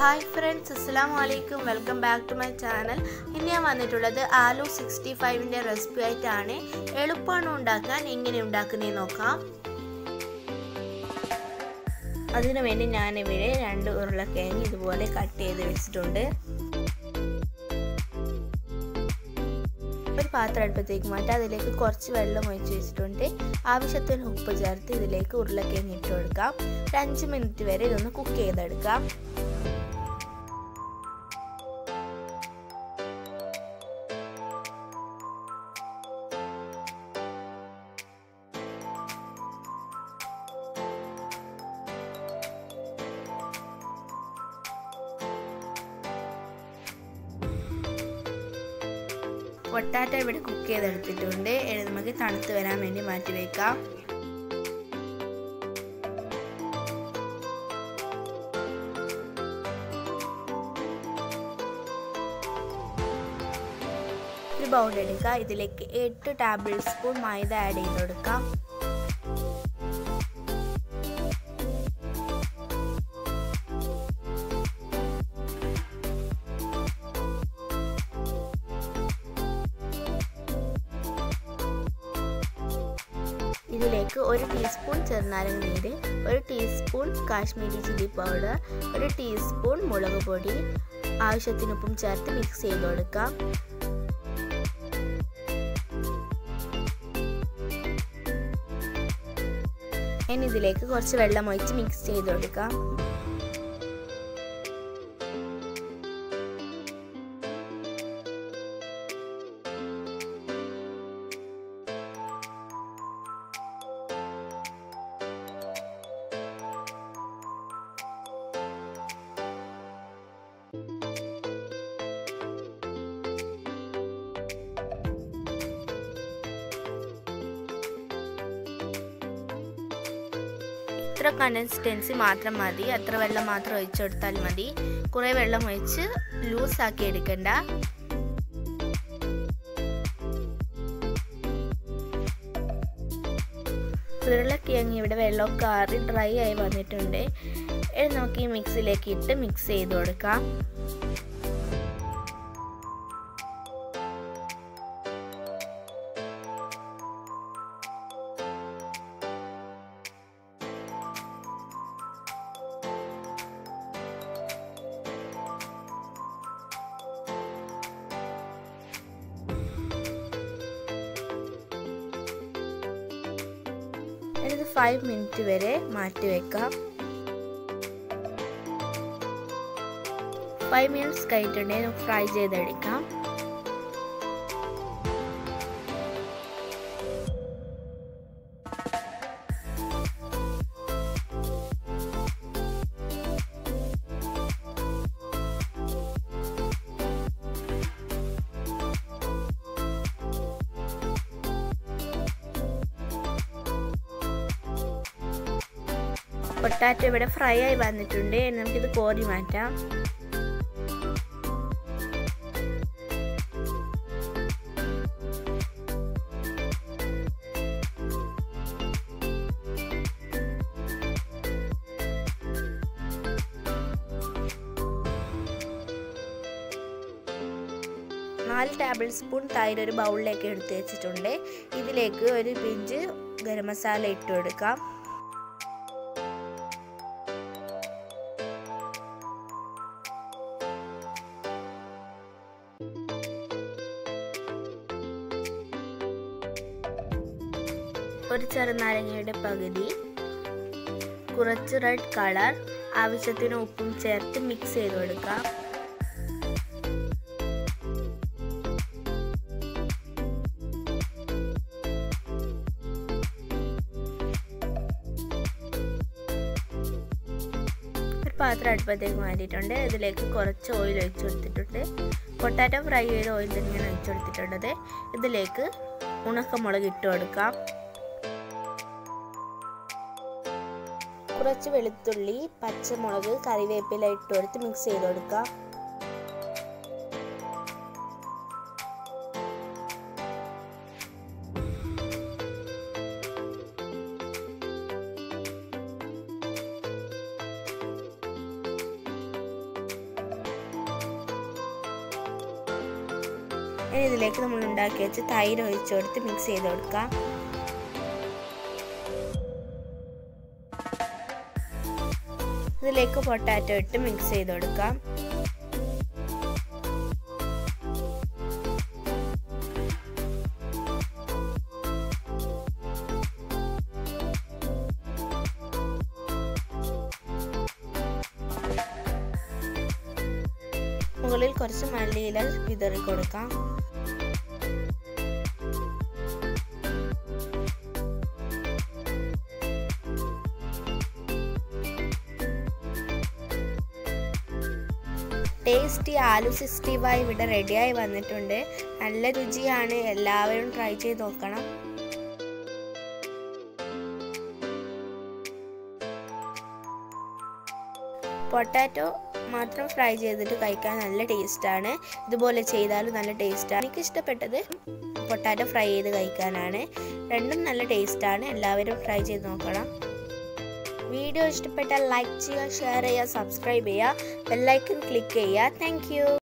hi friends അസ്സാം വലൈക്കും welcome back to my channel ഇന്ന് ഞാൻ വന്നിട്ടുള്ളത് ആലു സിക്സ്റ്റി ഫൈവിൻ്റെ റെസിപ്പി ആയിട്ടാണ് എളുപ്പമാണ് ഉണ്ടാക്കാൻ എങ്ങനെ ഉണ്ടാക്കുന്നതെന്ന് നോക്കാം അതിനു വേണ്ടി ഞാനിവിടെ രണ്ട് ഉരുളക്കിഴങ്ങ് ഇതുപോലെ കട്ട് ചെയ്ത് വെച്ചിട്ടുണ്ട് ഒരു പാത്രം അടുപ്പത്തേക്ക് മാറ്റി അതിലേക്ക് കുറച്ച് വെള്ളം ഒഴിച്ച് വെച്ചിട്ടുണ്ട് ആവശ്യത്തിന് ഉപ്പ് ചേർത്ത് ഇതിലേക്ക് ഉരുളക്കിഴങ്ങ് ഇട്ട് കൊടുക്കാം ഒരു അഞ്ച് മിനിറ്റ് വരെ ഇതൊന്ന് കുക്ക് ചെയ്തെടുക്കാം പൊട്ടാറ്റോ ഇവിടെ കുക്ക് ചെയ്തെടുത്തിട്ടുണ്ട് നമുക്ക് തണുത്ത് വരാൻ വേണ്ടി മാറ്റി വെക്കാം ഒരു ബൗൾ എടുക്കുക ഇതിലേക്ക് എട്ട് ടേബിൾ സ്പൂൺ മൈദ ആഡ് ചെയ്ത് കൊടുക്കാം ഇതിലേക്ക് ഒരു ടീസ്പൂൺ ചെറുനാരങ്ങ നീര് ഒരു ടീസ്പൂൺ കാശ്മീരി ചില്ലി പൗഡർ ഒരു ടീസ്പൂൺ മുളക് പൊടി ആവശ്യത്തിനൊപ്പം ചേർത്ത് മിക്സ് ചെയ്ത് കൊടുക്കാം ഇനി ഇതിലേക്ക് കുറച്ച് വെള്ളം ഒഴിച്ച് മിക്സ് ചെയ്ത് കൊടുക്കാം ഇത്ര കൺസിസ്റ്റൻസി മാത്രം മതി അത്ര വെള്ളം മാത്രം ഒഴിച്ചു കൊടുത്താൽ മതി കുറേ വെള്ളം ഒഴിച്ച് ലൂസ് ആക്കി എടുക്കണ്ട ഉരുളക്കിഴങ്ങ് ഇവിടെ വെള്ളമൊക്കെ ആറി ഡ്രൈ ആയി വന്നിട്ടുണ്ട് ഇനി നമുക്ക് ഈ മിക്സിലേക്ക് ഇട്ട് മിക്സ് ചെയ്ത് കൊടുക്കാം ഇത് ഫൈവ് മിനിറ്റ് വരെ മാറ്റി വെക്കാം ഫൈവ് മിനിറ്റ്സ് കഴിഞ്ഞിട്ടുണ്ടെങ്കിൽ ഫ്രൈ ചെയ്തെടുക്കാം പൊട്ടാറ്റോ ഇവിടെ ഫ്രൈ ആയി വന്നിട്ടുണ്ട് നമുക്കിത് കോരി മാറ്റാം നാല് ടേബിൾ സ്പൂൺ തൈര് ഒരു ബൗളിലേക്ക് എടുത്ത് വെച്ചിട്ടുണ്ട് ഇതിലേക്ക് ഒരു പിഞ്ച് ഗരം മസാല ഇട്ട് കൊടുക്കാം ഒരു ചെറുനാരങ്ങയുടെ പകുതി കുറച്ച് റെഡ് കളർ ആവശ്യത്തിന് ഉപ്പും ചേർത്ത് മിക്സ് ചെയ്ത് കൊടുക്കാം ഒരു പാത്രം അടുപ്പത്തേക്ക് മാറ്റിയിട്ടുണ്ട് ഇതിലേക്ക് കുറച്ച് ഓയിൽ ഒഴിച്ചു കൊടുത്തിട്ടുണ്ട് പൊട്ടാറ്റോ ഫ്രൈ ചെയ്ത ഓയിൽ തന്നെയാണ് ഒഴിച്ചു കൊടുത്തിട്ടുള്ളത് ഇതിലേക്ക് ഉണക്കമുളക് ഇട്ട് കൊടുക്കാം കുറച്ച് വെളുത്തുള്ളി പച്ചമുളക് കറിവേപ്പില ഇട്ട് കൊടുത്ത് മിക്സ് ചെയ്ത് കൊടുക്കാം ഇനി ഇതിലേക്ക് നമ്മൾ ഉണ്ടാക്കി വെച്ച് തൈര് ഒഴിച്ചു കൊടുത്ത് മിക്സ് ചെയ്ത് കൊടുക്കാം ഇതിലേക്ക് പൊട്ടാറ്റോ ഇട്ട് മിക്സ് ചെയ്ത് കൊടുക്കാം മുകളിൽ കുറച്ച് മല്ലിയില വിതറി കൊടുക്കാം ടേസ്റ്റി ആലു സിക്സ്റ്റി ഫൈവ് ഇവിടെ റെഡിയായി വന്നിട്ടുണ്ട് നല്ല രുചിയാണ് എല്ലാവരും ട്രൈ ചെയ്ത് നോക്കണം പൊട്ടാറ്റോ മാത്രം ഫ്രൈ ചെയ്തിട്ട് കഴിക്കാൻ നല്ല ടേസ്റ്റാണ് ഇതുപോലെ ചെയ്താലും നല്ല ടേസ്റ്റാണ് എനിക്ക് ഇഷ്ടപ്പെട്ടത് പൊട്ടാറ്റോ ഫ്രൈ ചെയ്ത് കഴിക്കാനാണ് രണ്ടും നല്ല ടേസ്റ്റാണ് എല്ലാവരും ട്രൈ ചെയ്ത് നോക്കണം വീഡിയോ ഇഷ്ടപ്പെട്ടാൽ ലൈക്ക് ചെയ്യുക ഷെയർ ചെയ്യുക സബ്സ്ക്രൈബ് ചെയ്യുക ബെല്ലൈക്കൺ ക്ലിക്ക് ചെയ്യുക താങ്ക്